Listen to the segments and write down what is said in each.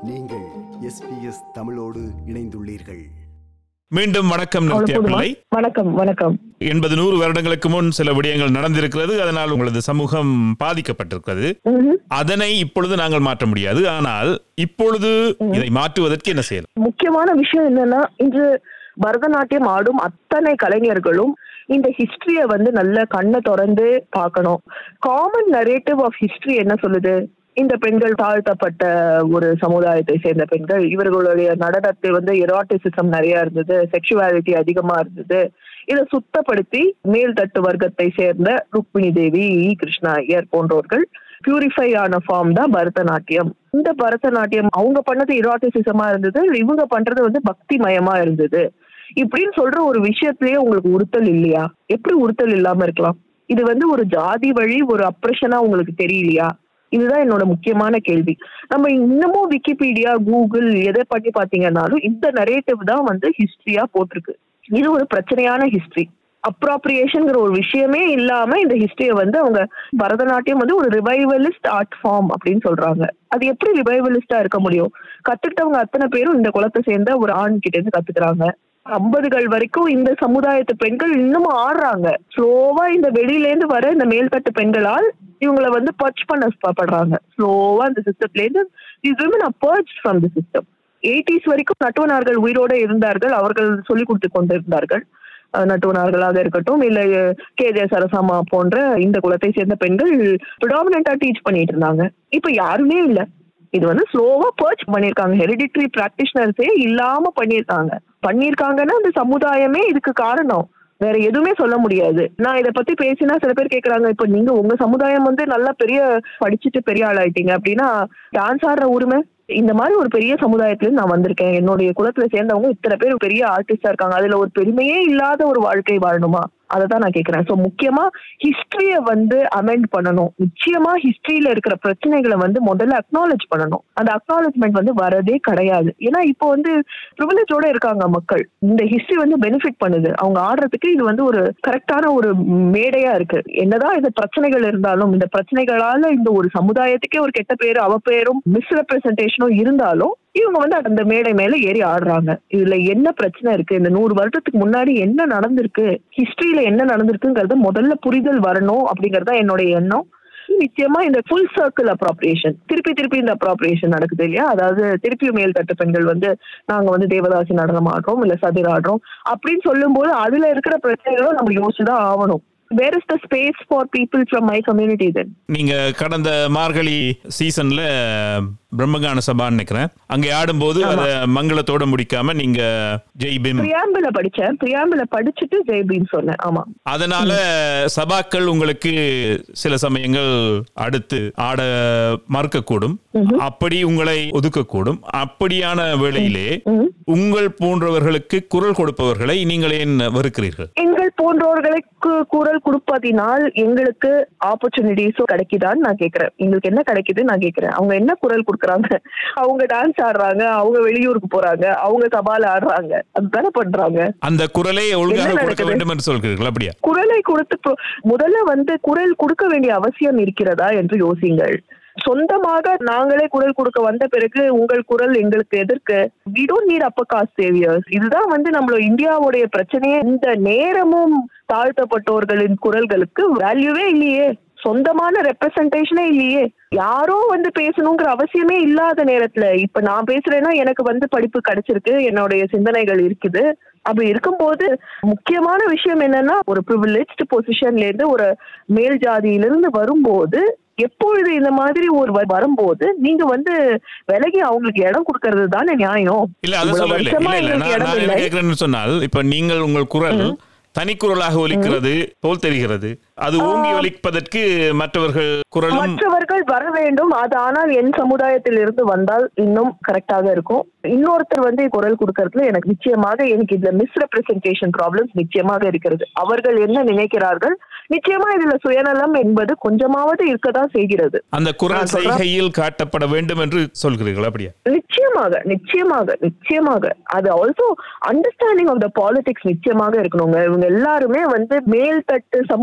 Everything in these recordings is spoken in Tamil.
நீங்கள் எஸ்பிஎஸ் தமிழோடு இணைந்துள்ளீர்கள் மீண்டும் வணக்கம் நித்யா போதுமா? பிள்ளை வணக்கம் வணக்கம் எண்பது நூறு வருடங்களுக்கு முன் சில விடயங்கள் நடந்திருக்கிறது அதனால் உங்களது சமூகம் பாதிக்கப்பட்டிருக்கிறது ம்ஹும். அதனை இப்பொழுது நாங்கள் மாற்ற முடியாது ஆனால் இப்பொழுது இதை மாற்றுவதற்கு என்ன செய்யலாம் முக்கியமான விஷயம் என்னன்னா இன்று பரதநாட்டியம் ஆடும் அத்தனை கலைஞர்களும் இந்த ஹிஸ்டரிய வந்து நல்ல கண்ணை திறந்து பார்க்கணும் காமன் நரேட்டிவ் ஆஃப் ஹிஸ்டரி என்ன சொல்லுது இந்த பெண்கள் தாழ்த்தப்பட்ட ஒரு சமுதாயத்தை சேர்ந்த பெண்கள் இவர்களுடைய நடனத்தை வந்து எராட்டிசிசம் நிறைய இருந்தது செக்ஷுவாலிட்டி அதிகமா இருந்தது இதை சுத்தப்படுத்தி மேல்தட்டு வர்க்கத்தை சேர்ந்த ருக்மிணி தேவி இ. கிருஷ்ணா ஐயர் போன்றோர்கள் பியூரிஃபை ஆன ஃபார்ம் தான் பரதநாட்டியம் இந்த பரதநாட்டியம் அவங்க பண்ணது இராட்டிசிசமா இருந்தது இவங்க பண்றது வந்து பக்தி மயமா இருந்தது இப்படின்னு சொல்ற ஒரு விஷயத்திலேயே உங்களுக்கு உறுத்தல் இல்லையா எப்படி உறுத்தல் இல்லாம இருக்கலாம் இது வந்து ஒரு ஜாதி வழி ஒரு அப்ரஷனா உங்களுக்கு தெரியலையா இதுதான் என்னோட முக்கியமான கேள்வி நம்ம இன்னமும் விக்கிபீடியா கூகுள் எதை பண்ணி பாத்தீங்கன்னாலும் இந்த நரேட்டிவ் தான் வந்து ஹிஸ்டரியா போட்டிருக்கு இது ஒரு பிரச்சனையான ஹிஸ்டரி அப்ராப்ரியேஷன்ங்கிற ஒரு விஷயமே இல்லாம இந்த ஹிஸ்டரியை வந்து அவங்க பரதநாட்டியம் வந்து ஒரு ரிவைவலிஸ்ட் ஆர்ட் ஃபார்ம் அப்படின்னு சொல்றாங்க அது எப்படி ரிவைவலிஸ்டா இருக்க முடியும் கத்துக்கிட்டவங்க அத்தனை பேரும் இந்த குலத்தை சேர்ந்த ஒரு ஆண் கிட்ட இருந்து கத்துக்கிறாங்க ஐம்பதுகள் வரைக்கும் இந்த சமுதாயத்து பெண்கள் இன்னமும் ஆடுறாங்க ஸ்லோவா இந்த வெளியில இருந்து வர இந்த மேல்தட்டு பெண்களால் இவங்கள வந்து பர்ச் பண்ண படுறாங்க ஸ்லோவா இந்த சிஸ்டத்துல இருந்து these women are purged from the system eighties வரைக்கும் நட்டுவனார்கள் உயிரோட இருந்தார்கள் அவர்கள் சொல்லிக் கொடுத்து கொண்டிருந்தார்கள் அஹ் நட்டுவனார்களாக இருக்கட்டும் இல்ல கே ஜே சரசாமா போன்ற இந்த குலத்தை சேர்ந்த பெண்கள் ப்ரிடாமினா டீச் பண்ணிட்டு இருந்தாங்க இப்ப யாருமே இல்ல இது வந்து ஸ்லோவா பர்ச் பண்ணிருக்காங்க ஹெரிடிட்டரி பிராக்டிஷனர்ஸே இல்லாம பண்ணிருக்காங்க பண்ணிருக்காங்கன்னா அந்த சமுதாயமே இதுக்கு காரணம் வேற எதுவுமே சொல்ல முடியாது நான் இத பத்தி பேசினா சில பேர் கேக்குறாங்க இப்ப நீங்க உங்க சமுதாயம் வந்து நல்லா பெரிய படிச்சுட்டு பெரிய ஆள் ஆயிட்டீங்க அப்படின்னா டான்ஸ் ஆடுற உரிமை இந்த மாதிரி ஒரு பெரிய சமுதாயத்துல இருந்து நான் வந்திருக்கேன் என்னுடைய குலத்துல சேர்ந்தவங்க இத்தனை பேர் பெரிய ஆர்டிஸ்டா இருக்காங்க அதுல ஒரு பெருமையே இல்லாத ஒரு வாழ்க்கை வாழணுமா அதை தான் நான் கேக்குறேன் சோ முக்கியமா ஹிஸ்டரிய வந்து அமெண்ட் பண்ணணும் நிச்சயமா ஹிஸ்டரியில இருக்கிற பிரச்சனைகளை வந்து முதல்ல அக்னாலேஜ் பண்ணணும் அந்த அக்னாலேஜ்மெண்ட் வந்து வரதே கிடையாது ஏன்னா இப்போ வந்து ப்ரிவிலேஜோட இருக்காங்க மக்கள் இந்த ஹிஸ்டரி வந்து பெனிஃபிட் பண்ணுது அவங்க ஆடுறதுக்கு இது வந்து ஒரு கரெக்டான ஒரு மேடையா இருக்கு என்னதான் இந்த பிரச்சனைகள் இருந்தாலும் இந்த பிரச்சனைகளால இந்த ஒரு சமுதாயத்துக்கே ஒரு கெட்ட பேரு அவ பேரும் மிஸ்ரெப்ரசன்டேஷனும் இருந்தாலும் இவங்க வந்து அந்த மேடை மேல ஏறி ஆடுறாங்க இதுல என்ன பிரச்சனை இருக்கு இந்த நூறு வருடத்துக்கு முன்னாடி என்ன நடந்திருக்கு ஹிஸ்டரியில என்ன நடந்திருக்குங்கிறது முதல்ல புரிதல் வரணும் அப்படிங்கறது தான் என்னுடைய எண்ணம் நிச்சயமா இந்த ஃபுல் சர்க்கிள் அப்ராப்ரியேஷன் திருப்பி திருப்பி இந்த அப்ராப்ரியேஷன் நடக்குது இல்லையா அதாவது திருப்பியும் மேல்தட்டு பெண்கள் வந்து நாங்க வந்து தேவதாசி நடனம் ஆடுறோம் இல்ல சதிர் ஆடுறோம் அப்படின்னு சொல்லும்போது அதுல இருக்கிற பிரச்சனைகளும் நம்ம யோசிச்சுதான் ஆகணும் where is the space for people from my community then நீங்க கடந்த மார்கழி சீசன்ல பிரம்மகான சபான்னு நினைக்கிறேன் அங்கே ஆடும்போது அதை மங்களத்தோட முடிக்காம நீங்க ஜெய் பிம் பிரியாம்பிள படிச்சேன் பிரியாம்பிள படிச்சுட்டு ஜெய்பீன் சொன்னேன் ஆமா அதனால சபாக்கள் உங்களுக்கு சில சமயங்கள் அடுத்து ஆட மறுக்கக்கூடும் அப்படி உங்களை ஒதுக்கக்கூடும் அப்படியான வேளையிலே ம். உங்கள் போன்றவர்களுக்கு குரல் கொடுப்பவர்களை நீங்கள் ஏன் வெறுக்கிறீர்கள் எங்கள் போன்றவர்களுக்கு குரல் கொடுப்பதினால் எங்களுக்கு ஆப்பர்ச்சுனிட்டிஸும் கிடைக்குதான்னு நான் கேக்குறேன் எங்களுக்கு என்ன கிடைக்குது நான் கேக்குறேன் அவங்க என்ன குரல் கொடுக்குறாங்க அவங்க டான்ஸ் ஆடுறாங்க அவங்க வெளியூருக்கு போறாங்க அவங்க சபால ஆடுறாங்க அதுதானே பண்றாங்க அந்த குரலை ஒழுங்காக என்ன கொடுக்க நடக்குது? வேண்டும் என்று சொல்கிறீர்கள் அப்படியா குரலை கொடுத்து pro- முதல்ல வந்து குரல் கொடுக்க வேண்டிய அவசியம் இருக்கிறதா என்று யோசிங்கள் சொந்தமாக நாங்களே குரல் கொடுக்க வந்த பிறகு உங்கள் குரல் எங்களுக்கு எதற்கு we don't need upper caste saviours இதுதான் வந்து நம்மள இந்தியாவுடைய பிரச்சனையே இந்த நேரமும் தாழ்த்தப்பட்டோர்களின் குரல்களுக்கு வேல்யூவே இல்லையே சொந்தமான ரெப்ரசன்டேஷனே இல்லையே யாரோ வந்து பேசணுங்கிற அவசியமே இல்லாத நேரத்துல இப்ப நான் பேசுறேன்னா எனக்கு வந்து படிப்பு கிடைச்சிருக்கு என்னுடைய சிந்தனைகள் இருக்குது அப்படி இருக்கும்போது முக்கியமான விஷயம் என்னன்னா ஒரு ப்ரிவிலேஜ்டு பொசிஷன்ல இருந்து ஒரு மேல் ஜாதியிலிருந்து வரும்போது எப்பொழுது இந்த மாதிரி ஒரு வ- வரும்போது நீங்க வந்து விலகி அவங்களுக்கு இடம் கொடுக்கறது தானே நியாயம் இல்ல அதை இவ்வளவு சொல்லவில்லை வருஷமா இல்ல இல்ல எங்களுக்கு நான் இடம் நான் என்ன இல்லை. கேட்கிறேன்னு சொன்னால் இப்ப நீங்கள் உங்கள் குரல் தனிக்குரலாக ஒலிக்கிறது போல் தெரிகிறது அது ஓங்கி ஒலிப்பதற்கு மற்றவர்கள் குரலும் மற்றவர்கள் வர வேண்டும் அது ஆனால் என் சமுதாயத்தில் இருந்து வந்தால் இன்னும் கரெக்டாக இருக்கும் இன்னொருத்தர் வந்து குரல் கொடுக்கறதுல எனக்கு நிச்சயமாக எனக்கு இதுல மிஸ்ரெப்ரசன்டேஷன் ப்ராப்ளம்ஸ் நிச்சயமாக இருக்கிறது அவர்கள் என்ன நினைக்கிறார்கள் நிச்சயமா இதுல சுயநலம் என்பது கொஞ்சமாவது இருக்கதான் செய்கிறது அந்த குரல் நான் சொல்றேன். செய்கையில் காட்டப்பட வேண்டும் என்று சொல்கிறீர்கள் அப்படியா நிச்சயமாக நிச்சயமாக நிச்சயமாக அது also understanding of the politics நிச்சயமாக இருக்கணுங்க இவங்க எல்லாருமே வந்து மேல்தட்டு சமூகத்தை சேர்ந்த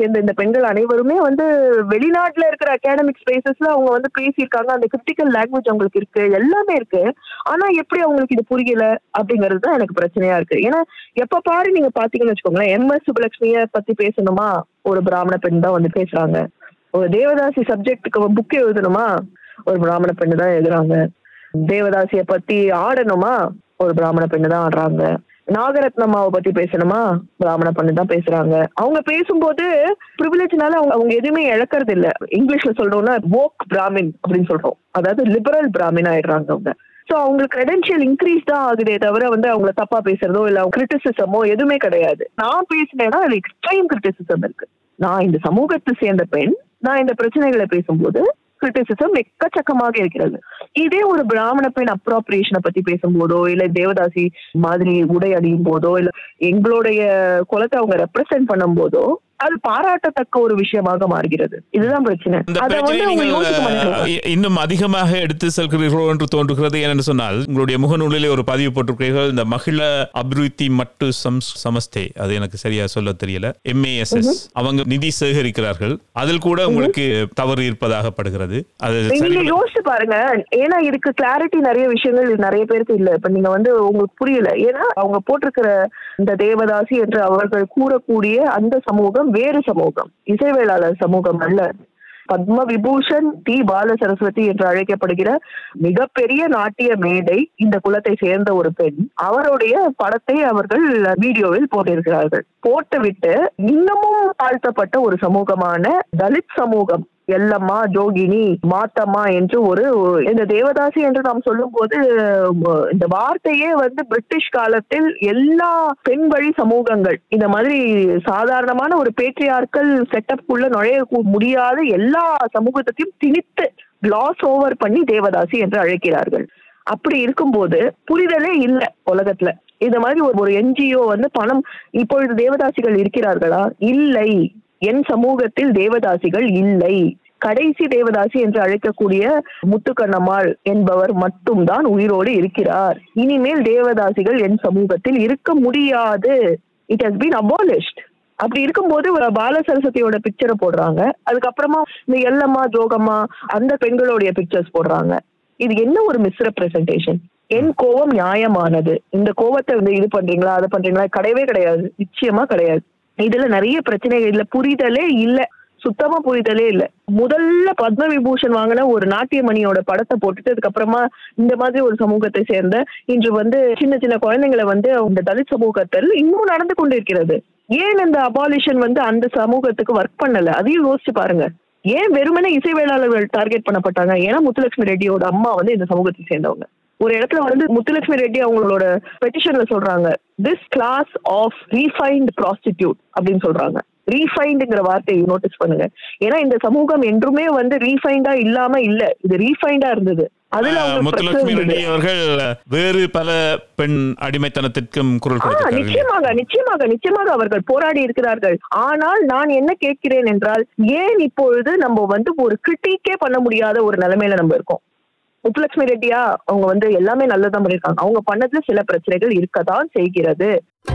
சேர்ந்த இந்த பெண்கள் அனைவருமே வந்து வெளிநாட்டுல இருக்கிற அகாடமிக் ஸ்பேசஸ்ல அவங்க வந்து பேசியிருக்காங்க அந்த கிரிட்டிக்கல் லாங்குவேஜ் அவங்களுக்கு இருக்கு எல்லாமே இருக்கு ஆனா எப்படி அவங்களுக்கு இது புரியல அப்படிங்கிறது தான் எனக்கு பிரச்சனையா இருக்கு ஏன்னா எப்ப பாரு நீங்க பாத்தீங்கன்னு வச்சுக்கோங்களேன் எம் எஸ் சுபலட்சுமிய பத்தி பேசணுமா ஒரு பிராமண பெண் தான் வந்து பேசுறாங்க ஒரு தேவதாசி சப்ஜெக்ட்டுக்கு புக் எழுதணுமா ஒரு பிராமண பெண்ணு தான் எழுதுறாங்க தேவதாசிய பத்தி ஆடணுமா ஒரு பிராமண பெண்ணு தான் ஆடுறாங்க நாகரத்னம்மாவை பத்தி பேசணுமா பிராமண பெண்ணு தான் பேசுறாங்க அவங்க பேசும்போது ப்ரிவிலேஜ்னால அவங்க அவங்க எதுவுமே இழக்கிறது இல்ல இங்கிலீஷ்ல சொல்றோம்னா வோக் பிராமின் அப்படின்னு சொல்றோம் அதாவது லிபரல் பிராமின் ஆயிடுறாங்க அவங்க ஸோ அவங்களுக்கு கிரெடென்ஷியல் இன்க்ரீஸ் தான் ஆகுதே தவிர வந்து அவங்கள தப்பா பேசுறதோ இல்ல அவங்க கிரிட்டிசிசமோ எதுவுமே கிடையாது நான் பேசினேன்னா அது எக்ஸ்ட்ரீம் கிரிட்டிசிசம் இருக்கு நான் இந்த சமூகத்தை சேர்ந்த பெண் நான் இந்த பிரச்சனைகளை பேசும்போது கிரிட்டிசிசம் எக்கச்சக்கமாக இருக்கிறது இதே ஒரு பிராமண பெண் அப்ராப்ரியேஷனை பத்தி பேசும்போதோ இல்ல தேவதாசி மாதிரி உடை அணியும் போதோ இல்ல எங்களுடைய குலத்தை அவங்க ரெப்ரசென்ட் பண்ணும் போதோ அது பாராட்டத்தக்க ஒரு விஷயமாக மாறுகிறது இதுதான் பிரச்சனை இந்த அதை வந்து பிரச்சனையை அவங்க நீங்கள் யோசிக்க மாட்டேங்கிறாங்க அஹ், இன்னும் அதிகமாக எடுத்து செல்கிறீர்களோ என்று தோன்றுகிறது ஏனென்று சொன்னால் உங்களுடைய முகநூலிலே ஒரு பதிவு போட்டிருக்கிறீர்கள் இந்த மகிழ அபிவிருத்தி மட்டு சம்ஸ் சமஸ்தே அது எனக்கு சரியா சொல்ல தெரியல எம்ஏஎஸ்எஸ் அவங்க நிதி சேகரிக்கிறார்கள் அதில் கூட உங்களுக்கு தவறு இருப்பதாக படுகிறது அது நீங்க சரி யோசிச்சு பாருங்க ஏன்னா இதுக்கு கிளாரிட்டி நிறைய விஷயங்கள் நிறைய பேருக்கு இல்ல இப்ப நீங்க வந்து உங்களுக்கு புரியல ஏன்னா அவங்க போட்டிருக்கிற இந்த தேவதாசி என்று அவர்கள் கூறக்கூடிய அந்த சமூகம் வேறு சமூகம் இசைவேளாளர் சமூகம் அல்ல பத்ம விபூஷன் டி பால சரஸ்வதி என்று அழைக்கப்படுகிற மிகப்பெரிய நாட்டிய மேடை இந்த குலத்தை சேர்ந்த ஒரு பெண் அவருடைய படத்தை அவர்கள் வீடியோவில் போட்டிருக்கிறார்கள் போட்டுவிட்டு இன்னமும் தாழ்த்தப்பட்ட ஒரு சமூகமான தலித் சமூகம் எல்லம்மா ஜோகினி மாத்தம்மா என்று ஒரு இந்த தேவதாசி என்று நாம் சொல்லும் போது இந்த வார்த்தையே வந்து பிரிட்டிஷ் காலத்தில் எல்லா பெண் வழி சமூகங்கள் இந்த மாதிரி சாதாரணமான ஒரு பேட்ரியார்க்கல் செட்டப் உள்ள நுழைய கூ- முடியாத எல்லா சமூகத்தையும் திணித்து கிளாஸ் ஓவர் பண்ணி தேவதாசி என்று அழைக்கிறார்கள் அப்படி இருக்கும்போது புரிதலே இல்ல உலகத்துல இந்த மாதிரி ஒரு ஒரு என்ஜிஓ வந்து பணம் இப்பொழுது தேவதாசிகள் இருக்கிறார்களா இல்லை என் சமூகத்தில் தேவதாசிகள் இல்லை கடைசி தேவதாசி என்று அழைக்கக்கூடிய முத்துக்கண்ணம்மாள் என்பவர் மட்டும்தான் உயிரோடு இருக்கிறார் இனிமேல் தேவதாசிகள் என் சமூகத்தில் இருக்க முடியாது இட் ஹஸ் பீன் அபாலிஷ்ட் அப்படி இருக்கும்போது ஒரு பால சரஸ்வதியோட பிக்சரை போடுறாங்க அதுக்கப்புறமா இந்த எல்லம்மா ஜோகம்மா அந்த பெண்களுடைய பிக்சர்ஸ் போடுறாங்க இது என்ன ஒரு மிஸ்ரெப்ரசன்டேஷன் என் கோவம் நியாயமானது இந்த கோவத்தை வந்து இது பண்றீங்களா அதை பண்றீங்களா கிடையவே கிடையாது நிச்சயமா கிடையாது இதுல நிறைய பிரச்சனைகள் இல்ல புரிதலே இல்ல சுத்தமா புரிதலே இல்ல முதல்ல பத்ம விபூஷன் வாங்கின ஒரு நாட்டியமணியோட படத்தை போட்டுட்டு அதுக்கப்புறமா இந்த மாதிரி ஒரு சமூகத்தை சேர்ந்த இன்று வந்து சின்ன சின்ன குழந்தைங்களை வந்து இந்த தலித் சமூகத்தில் இன்னும் நடந்து கொண்டிருக்கிறது ஏன் இந்த அபாலிஷன் வந்து அந்த சமூகத்துக்கு ஒர்க் பண்ணல அதையும் யோசிச்சு பாருங்க ஏன் வெறுமனே இசைவேளாளர்கள் டார்கெட் பண்ணப்பட்டாங்க ஏன்னா முத்துலட்சுமி ரெட்டியோட அம்மா வந்து இந்த சமூகத்தை சேர்ந்தவங்க ஒரு இடத்துல வந்து முத்துலட்சுமி ரெட்டி அவங்களோட பெட்டிஷன்ல சொல்றாங்க this class of refined prostitute அப்படின்னு சொல்றாங்க ரீஃபைண்டுங்கிற வார்த்தையை நோட்டீஸ் பண்ணுங்க ஏன்னா இந்த சமூகம் என்றுமே வந்து ரீஃபைண்டா இல்லாம இல்ல இது ரீஃபைண்டா இருந்தது அதுல அஹ், அவங்க முத்துலட்சுமி பிரச்சனை ரெட்டி இருந்தது. அவர்கள் வேறு பல பெண் அடிமைத்தனத்திற்கும் குரல் ஆ, கொடுத்திருக்கிறார்கள் நிச்சயமாக நிச்சயமாக நிச்சயமாக அவர்கள் போராடி இருக்கிறார்கள் ஆனால் நான் என்ன கேட்கிறேன் என்றால் ஏன் இப்பொழுது நம்ம வந்து ஒரு கிரிட்டிக்கே பண்ண முடியாத ஒரு நிலைமையில நம்ம இருக்கோம் முத்துலட்சுமி ரெட்டியா அவங்க வந்து எல்லாமே நல்லதான் பண்ணிருக்காங்க அவங்க பண்ணதுல சில பிரச்சனைகள் இருக்கதான் செய்கிறது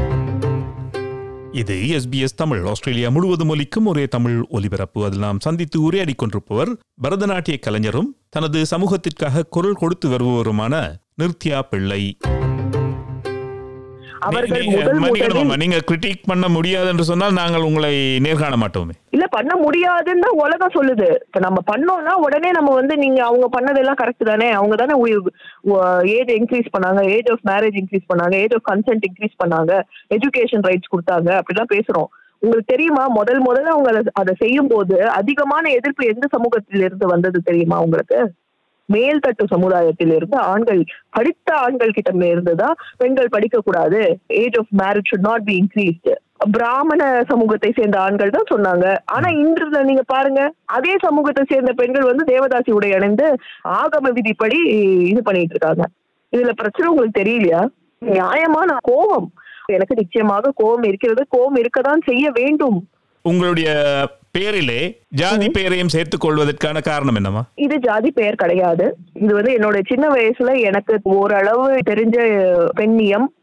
இது எஸ்பிஎஸ் தமிழ் ஆஸ்திரேலியா முழுவதும் ஒலிக்கும் ஒரே தமிழ் ஒலிபரப்பு அதில் நாம் சந்தித்து உரையாடி கொண்டிருப்பவர் பரதநாட்டிய கலைஞரும் தனது சமூகத்திற்காக குரல் கொடுத்து வருபவருமான நிர்த்யா பிள்ளை அவர்கள் நீங்க- முதல் மன்னிக்கணும் முதலில் அம்மா, நீங்க கிரிட்டிக் பண்ண முடியாது என்று சொன்னால் நாங்கள் உங்களை நேர்காண மாட்டோமே இல்ல பண்ண முடியாதுன்னு தான் உலகம் சொல்லுது இப்ப நம்ம பண்ணோம்னா உடனே நம்ம வந்து நீங்க அவங்க பண்ணதெல்லாம் கரெக்ட் தானே அவங்க தானே ஏஜ் இன்க்ரீஸ் பண்ணாங்க ஏஜ் ஆஃப் மேரேஜ் இன்க்ரீஸ் பண்ணாங்க ஏஜ் ஆஃப் கன்சென்ட் இன்க்ரீஸ் பண்ணாங்க எஜுகேஷன் ரைட்ஸ் கொடுத்தாங்க அப்படிலாம் பேசுறோம் உங்களுக்கு தெரியுமா முதல் முதல்ல அவங்க அதை- அதை செய்யும் போது அதிகமான எதிர்ப்பு எந்த சமூகத்தில் இருந்து வந்தது தெரியுமா உங்களுக்கு மேல்தட்டு சமுதாயத்தில் இருந்து ஆண்கள் படித்த ஆண்கள் கிட்ட இருந்துதான் பெண்கள் படிக்க கூடாது age of marriage should not be increased பிராமண சமூகத்தை சேர்ந்த ஆண்கள் தான் சொன்னாங்க ஆனா இன்று நீங்க பாருங்க அதே சமூகத்தை சேர்ந்த பெண்கள் வந்து தேவதாசி உடை அணிந்து ஆகம விதிப்படி இது பண்ணிட்டு இருக்காங்க இதுல பிரச்சனை உங்களுக்கு தெரியலையா நியாயமான கோபம் எனக்கு நிச்சயமாக கோபம் இருக்கிறது கோபம் இருக்கதான் செய்ய வேண்டும் உங்களுடைய பெயரிலே ஜாதி பெயரையும் சேர்த்துக் கொள்வதற்கான காரணம் என்னமா இது ஜாதி பெயர் கிடையாது இது வந்து என்னோட சின்ன வயசுல எனக்கு ஓரளவு தெரிஞ்ச பெண்ணியம்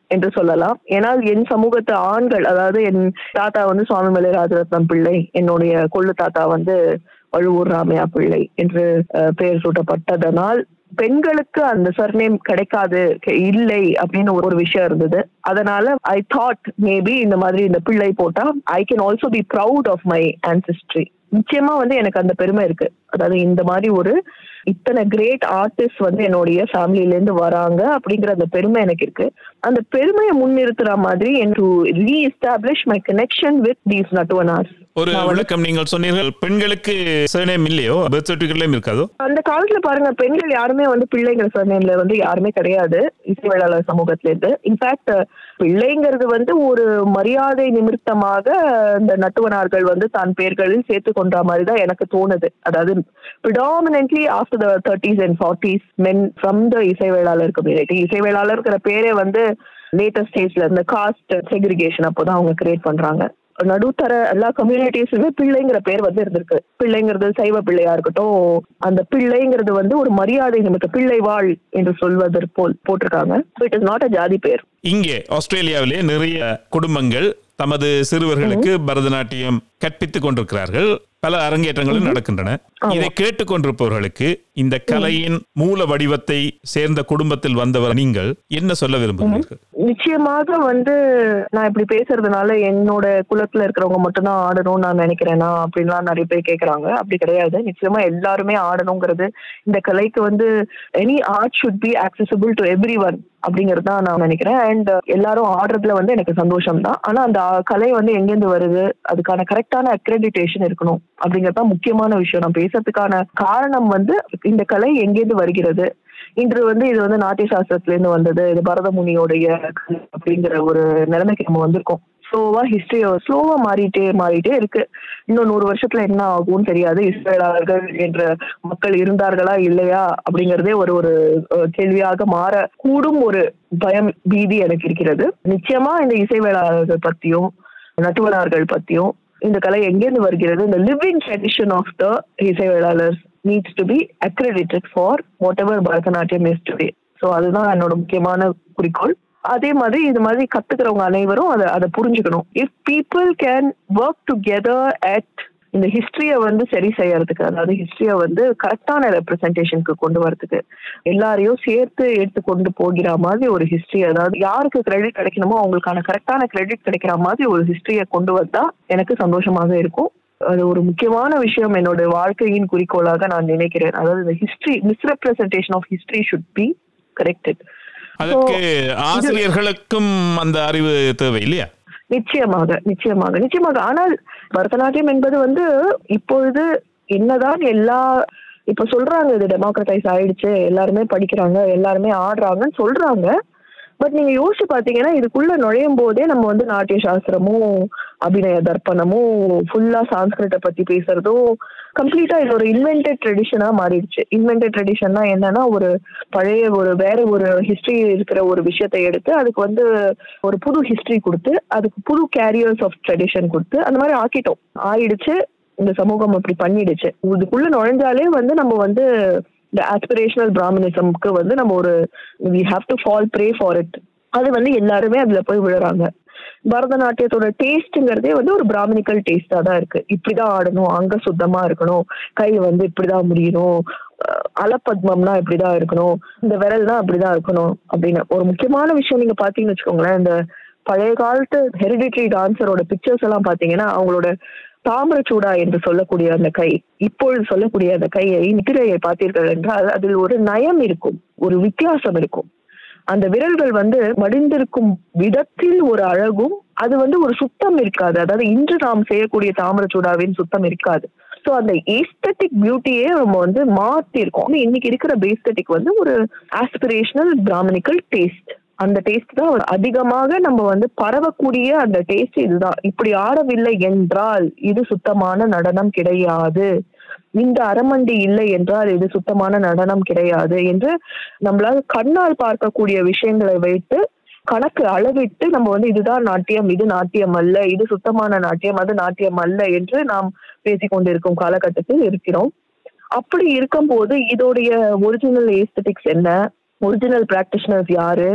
என்று சொல்லலாம் ஏனால் என் சமூகத்து ஆண்கள் அதாவது என் தாத்தா வந்து சுவாமிமலை ராஜரத்னம் பிள்ளை என்னுடைய கொள்ளு தாத்தா வந்து வழுவூர் ராமையா பிள்ளை என்று அஹ், பெயர் சூட்டப்பட்டதனால் பெண்களுக்கு அந்த சர்நேம் கிடைக்காது கெ- இல்லை அப்படின்னு ஒரு ஒரு விஷயம் இருந்தது அதனால ஐ தாட் மேபி இந்த மாதிரி இந்த பிள்ளை போட்டா I can also be proud of my ancestry நிச்சயமா வந்து எனக்கு அந்த பெருமை இருக்கு அதாவது இந்த மாதிரி ஒரு இத்தனை கிரேட் ஆர்டிஸ்ட் வந்து என்னுடைய ஃபேமிலில இருந்து வராங்க அப்படிங்கிற அந்த பெருமை எனக்கு இருக்கு அந்த பெருமையை முன்னிறுத்துற மாதிரி என்று reestablish my connection with these nattuvanars ஒரு விளக்கம் நீங்கள் சொன்னீர்கள் பெண்களுக்கு சர்நேம் இல்லையோ பர்த் சர்டிஃபிகேட்லயும் இருக்காதோ அந்த காலத்துல பாருங்க பெண்கள் யாருமே வந்து பிள்ளைங்கிற சர்நேம்ல வந்து யாருமே கிடையாது இசைவேளாளர் சமூகத்துல இருந்து இன்ஃபேக்ட் பிள்ளைங்கிறது வந்து ஒரு மரியாதை நிமித்தமாக இந்த நட்டுவனார்கள் வந்து தான் பேர்களில் சேர்த்து கொண்ட மாதிரி தான் எனக்கு தோணுது அதாவது predominantly after the thirties and forties men from the Isaivellalar community இசைவேளாளர்ங்கிற பேரே வந்து லேட்டஸ்ட் ஸ்டேஜ்ல இந்த காஸ்ட் செக்ரிகேஷன் அப்போதான் அவங்க கிரியேட் பண்றாங்க நடுத்தர எல்லா கம்யூனிட்டிஸுமே பிள்ளைங்கிற பேர் வந்து இருந்திருக்கு பிள்ளைங்கிறது சைவ பிள்ளையா இருக்கட்டும் அந்த பிள்ளைங்கிறது வந்து ஒரு மரியாதை நிமித்த பிள்ளை வாழ் என்று சொல்வதற்கு போல் போட்டிருக்காங்க இட் இஸ் நாட் அ ஜாதி பேர் இங்கே ஆஸ்திரேலியாவிலே நிறைய குடும்பங்கள் தமது சிறுவர்களுக்கு பரதநாட்டியம் கற்பித்துக் கொண்டிருக்கிறார்கள் பல அரங்கேற்றங்களும் நடக்கின்றன இதை கேட்டுக்கொண்டிருப்பவர்களுக்கு இந்த கலையின் மூல வடிவத்தை சேர்ந்த குடும்பத்தில் வந்தவர் நீங்கள் என்ன சொல்ல விரும்புகிறீர்கள் நிச்சயமாக வந்து நான் இப்படி பேசுறதுனால என்னோட குலத்துல இருக்கிறவங்க மட்டும்தான் ஆடணும்னு நான் நினைக்கிறேனா அப்படின்லாம் நிறைய பேர் கேக்குறாங்க அப்படி கிடையாது நிச்சயமா எல்லாருமே ஆடணுங்கிறது இந்த கலைக்கு வந்து any art should be accessible to everyone அப்படிங்கிறது தான் நான் நினைக்கிறேன் அண்ட் எல்லாரும் ஆடுறதுல வந்து எனக்கு சந்தோஷம் தான் ஆனா அந்த கலை வந்து எங்கேருந்து வருது அதுக்கான கரெக்டான அக்ரெடிட்டேஷன் இருக்கணும் அப்படிங்கிறது தான் முக்கியமான விஷயம் நான் பேசுறதுக்கான காரணம் வந்து இந்த கலை எங்கேருந்து வருகிறது இன்று வந்து இது வந்து நாட்டிய சாஸ்திரத்துல இருந்து வந்தது இது பரதமுனியோடைய கலை அப்படிங்கிற ஒரு நிலைமைக்கு நம்ம வந்திருக்கோம் ஸ்லோவா ஹிஸ்டரி ஸ்லோவா மாறிட்டே மாறிட்டே இருக்கு இன்னும் நூறு வருஷத்துல என்ன ஆகும்னு தெரியாது இஸ்ரேலாளர்கள் என்ற மக்கள் இருந்தார்களா இல்லையா அப்படிங்கறதே ஒரு ஒரு அஹ், கேள்வியாக மாற கூடும் ஒரு பயம் பீதி எனக்கு இருக்கிறது நிச்சயமா இந்த இசைவேளாளர்கள் பத்தியும் நட்டுவனார்கள் பத்தியும் இந்த கலை எங்கேருந்து வருகிறது இந்த living tradition of the Isaivellalars needs to be accredited for whatever Bharatanatyam is today so அதுதான் என்னோட முக்கியமான குறிக்கோள் அதே மாதிரி இது மாதிரி கத்துக்கிறவங்க அனைவரும் அதை அதை புரிஞ்சுக்கணும் if people can work together at இந்த ஹிஸ்டரியை வந்து சரி செய்யறதுக்கு அதாவது ஹிஸ்டரியை வந்து கரெக்டான ரெப்ரசன்டேஷனுக்கு கொண்டு வரதுக்கு எல்லாரையும் சேர்த்து எடுத்து கொண்டு போகிற மாதிரி ஒரு ஹிஸ்டரி அதாவது யாருக்கு கிரெடிட் கிடைக்கணுமோ அவங்களுக்கான கரெக்டான கிரெடிட் கிடைக்கிற மாதிரி ஒரு ஹிஸ்டரியை கொண்டு வந்தா எனக்கு சந்தோஷமாக இருக்கும் அது ஒரு முக்கியமான விஷயம் என்னோட வாழ்க்கையின் குறிக்கோளாக நான் நினைக்கிறேன் அதாவது இந்த history misrepresentation of history should be corrected அதற்கு ஆசிரியர்களுக்கும் அந்த அறிவு தேவை இல்லையா நிச்சயமாக நிச்சயமாக நிச்சயமாக ஆனால் பரதநாட்டியம் என்பது வந்து இப்பொழுது என்னதான் எல்லா இப்ப சொல்றாங்க இது டெமோக்ரட்டைஸ் ஆயிடுச்சு எல்லாருமே படிக்கிறாங்க எல்லாருமே ஆடுறாங்கன்னு சொல்றாங்க பட் நீங்க யோசிச்சு பாத்தீங்கன்னா இதுக்குள்ள நுழையும் போதே நம்ம வந்து நாட்டிய சாஸ்திரமும் அபிநய தர்ப்பணமும் ஃபுல்லா சான்ஸ்கிரிட்ட பத்தி பேசுறதும் கம்ப்ளீட்டா இது ஒரு இன்வென்டட் ட்ரெடிஷனா மாறிடுச்சு இன்வென்டட் ட்ரெடிஷன்னா என்னன்னா ஒரு பழைய ஒரு வேற ஒரு ஹிஸ்டரி இருக்கிற ஒரு விஷயத்தை எடுத்து அதுக்கு வந்து ஒரு புது ஹிஸ்டரி கொடுத்து அதுக்கு புது கேரியர்ஸ் ஆஃப் ட்ரெடிஷன் கொடுத்து அந்த மாதிரி ஆக்கிட்டோம் ஆயிடுச்சு இந்த சமூகம் அப்படி பண்ணிடுச்சு இதுக்குள்ள நுழைஞ்சாலே வந்து நம்ம வந்து இந்த ஆஸ்பிரேஷனல் பிராமணிசம்க்கு வந்து நம்ம ஒரு we have to fall prey for it அது வந்து எல்லாருமே அதுல போய் விழுறாங்க பரதநாட்டியத்தோட டேஸ்ட்ங்கிறதே வந்து ஒரு பிராமணிக்கல் டேஸ்டா தான் இருக்கு இப்படிதான் ஆடணும் அங்க சுத்தமா இருக்கணும் கை வந்து இப்படிதான் முடியணும் அஹ் அலப்பத்மம்னா இப்படிதான் இருக்கணும் இந்த விரல்னா அப்படிதான் இருக்கணும் அப்படின்னு ஒரு முக்கியமான விஷயம் நீங்க பாத்தீங்கன்னு வச்சுக்கோங்களேன் இந்த பழைய காலத்து ஹெரிடிட்டரி டான்சரோட பிக்சர்ஸ் எல்லாம் பாத்தீங்கன்னா அவங்களோட தாமிரச்சூடா என்று சொல்லக்கூடிய அந்த கை இப்பொழுது சொல்லக்கூடிய அந்த கையை நித்திரையை பார்த்தீர்கள் என்றால் அதில் ஒரு நயம் இருக்கும் ஒரு வித்தியாசம் இருக்கும் அந்த விரல்கள் வந்து மடிந்திருக்கும் விதத்தில் ஒரு அழகும் அது வந்து ஒரு சுத்தம் இருக்காது அதாவது இன்று நாம் செய்யக்கூடிய தாமிரச்சூடாவின் சுத்தம் இருக்காது ஸோ அந்த ஏஸ்தட்டிக் பியூட்டியே நம்ம வந்து மாத்தி இருக்கோம் இன்னைக்கு இருக்கிற பேஸ்தட்டிக் வந்து ஒரு ஆஸ்பிரேஷனல் பிராமணிக்கல் டேஸ்ட் அந்த டேஸ்ட் தான் அதிகமாக நம்ம வந்து பரவக்கூடிய அந்த டேஸ்ட் இதுதான் இப்படி ஆடவில்லை என்றால் இது சுத்தமான நடனம் கிடையாது இந்த அரமண்டி இல்லை என்றால் இது சுத்தமான நடனம் கிடையாது என்று நம்மளால கண்ணால் பார்க்கக்கூடிய விஷயங்களை வைத்து கணக்கு அளவிட்டு நம்ம வந்து இதுதான் நாட்டியம் இது நாட்டியம் அல்ல இது சுத்தமான நாட்டியம் அது நாட்டியம் அல்ல என்று நாம் பேசிக்கொண்டிருக்கும் காலகட்டத்தில் இருக்கிறோம் அப்படி இருக்கும்போது இதோடைய ஒரிஜினல் ஏஸ்தட்டிக்ஸ் என்ன ஒரிஜினல் பிராக்டிஷனர்ஸ் யாரு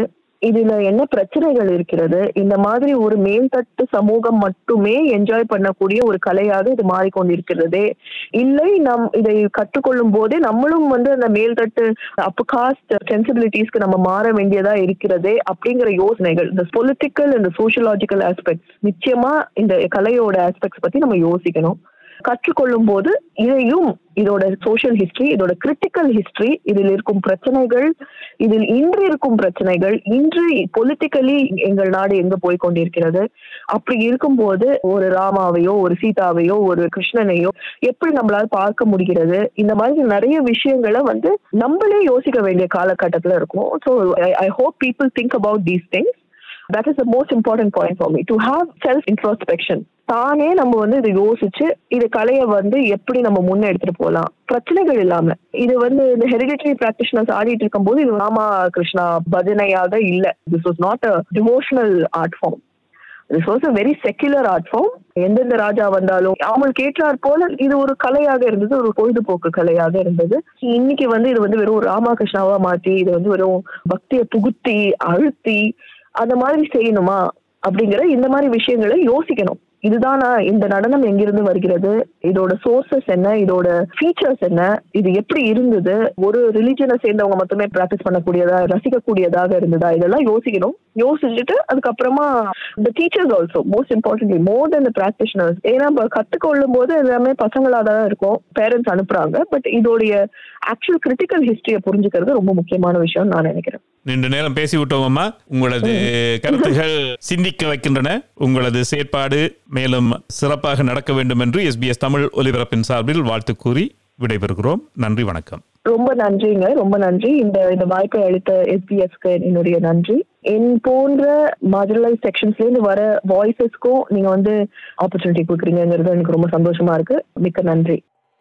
இதுல என்ன பிரச்சனைகள் இருக்கிறது இந்த மாதிரி ஒரு மேல்தட்டு சமூகம் மட்டுமே என்ஜாய் பண்ணக்கூடிய ஒரு கலையாக இது மாறிக்கொண்டிருக்கிறதே இல்லை நாம் இதை கற்றுக்கொள்ளும் போதே நம்மளும் வந்து அந்த மேல்தட்டு அப்ப காஸ்ட் சென்சிபிலிட்டிஸ்க்கு நம்ம மாற வேண்டியதா இருக்கிறதே அப்படிங்கிற யோசனைகள் இந்த பொலிட்டிக்கல் இந்த சோஷியலாஜிக்கல் ஆஸ்பெக்ட்ஸ் நிச்சயமா இந்த கலையோட ஆஸ்பெக்ட்ஸ் பத்தி நம்ம யோசிக்கணும் கற்றுக்கொள்ளும் போது இதையும் இதோட சோஷியல் ஹிஸ்டரி இதோட கிரிட்டிக்கல் ஹிஸ்டரி இதில் இருக்கும் பிரச்சனைகள் இதில் இன்று இருக்கும் பிரச்சனைகள் இன்று பொலிட்டிக்கலி எங்கள் நாடு எங்க போய் கொண்டிருக்கிறது அப்படி இருக்கும்போது ஒரு ராமாவையோ ஒரு சீதாவையோ ஒரு கிருஷ்ணனையோ எப்படி நம்மளால பார்க்க முடிகிறது இந்த மாதிரி நிறைய விஷயங்களை வந்து நம்மளே யோசிக்க வேண்டிய காலகட்டத்துல இருக்கும் so I hope people think about these things that is the most important point for me to have self introspection தானே நம்ம வந்து இதை யோசிச்சு இது கலையை வந்து எப்படி நம்ம முன்ன எடுத்துட்டு போகலாம் பிரச்சனைகள் இல்லாம இது வந்து இந்த ஹெரிடிட்டரி பிராக்டிஷனர்ஸ் ஆடிட்டு இருக்கும்போது இது ராமா கிருஷ்ணா பஜனையாக இல்ல this was not a devotional art form this was a very secular art form எந்தெந்த ராஜா வந்தாலும் அவங்களுக்கு ஏற்றாற் போல இது ஒரு கலையாக இருந்தது ஒரு பொழுதுபோக்கு கலையாக இருந்தது இன்னைக்கு வந்து இது வந்து வெறும் ராமகிருஷ்ணாவா மாத்தி இது வந்து வெறும் பக்தியை புகுத்தி அழுத்தி அந்த மாதிரி செய்யணுமா அப்படிங்கிற இந்த மாதிரி விஷயங்களை யோசிக்கணும் இதுதானா இந்த நடனம் எங்கிருந்து வருகிறது இதோட சோர்சஸ் என்ன இதோட ஃபீச்சர்ஸ் என்ன இது எப்படி இருந்தது ஒரு ரிலிஜனை சேர்ந்தவங்க மட்டுமே பிராக்டிஸ் பண்ணக்கூடியதா ரசிக்கக்கூடியதாக இருந்ததா இதெல்லாம் யோசிக்கணும் யோசிச்சுட்டு அதுக்கப்புறமா இந்த teachers also most importantly more than practitioners ஏன்னா இப்போ கற்றுக்கொள்ளும் போது எல்லாமே பசங்களாக தான் இருக்கும் பேரண்ட்ஸ் அனுப்புறாங்க பட் இதோடைய ஆக்சுவல் கிரிட்டிக்கல் ஹிஸ்டரியை புரிஞ்சுக்கிறது ரொம்ப முக்கியமான விஷயம் நான் நினைக்கிறேன் நீண்ட நேரம் பேசி விட்டோம் அம்மா உங்களது கருத்துகள் சிந்திக்க வைக்கின்றன உங்களது செயற்பாடு மேலும் சிறப்பாக நடக்க வேண்டும் என்று எஸ்பிஎஸ் தமிழ் ஒலிபரப்பின் சார்பில் வாழ்த்து கூறி விடைபெறுகிறோம் நன்றி வணக்கம் ரொம்ப நன்றிங்க ரொம்ப நன்றி இந்த இந்த வாய்ப்பை அளித்த எஸ்பிஎஸ்க்கு என்னுடைய நன்றி என் போன்ற மார்ஜினலைஸ் செக்ஷன்ஸ்ல இருந்து வர வாய்ஸஸ்க்கும் நீங்க வந்து ஆப்பர்ச்சுனிட்டி கொடுக்குறீங்கிறது எனக்கு ரொம்ப சந்தோஷமா இருக்கு மிக்க நன்றி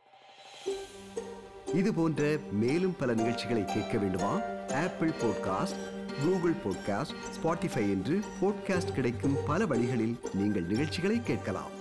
இது போன்ற மேலும் பல நிகழ்ச்சிகளை கேட்க வேண்டுமா Apple podcast Google podcast Spotify என்று பாட்காஸ்ட் கிடைக்கும் பல வழிகளில் நீங்கள் நிகழ்ச்சிகளை கேட்கலாம்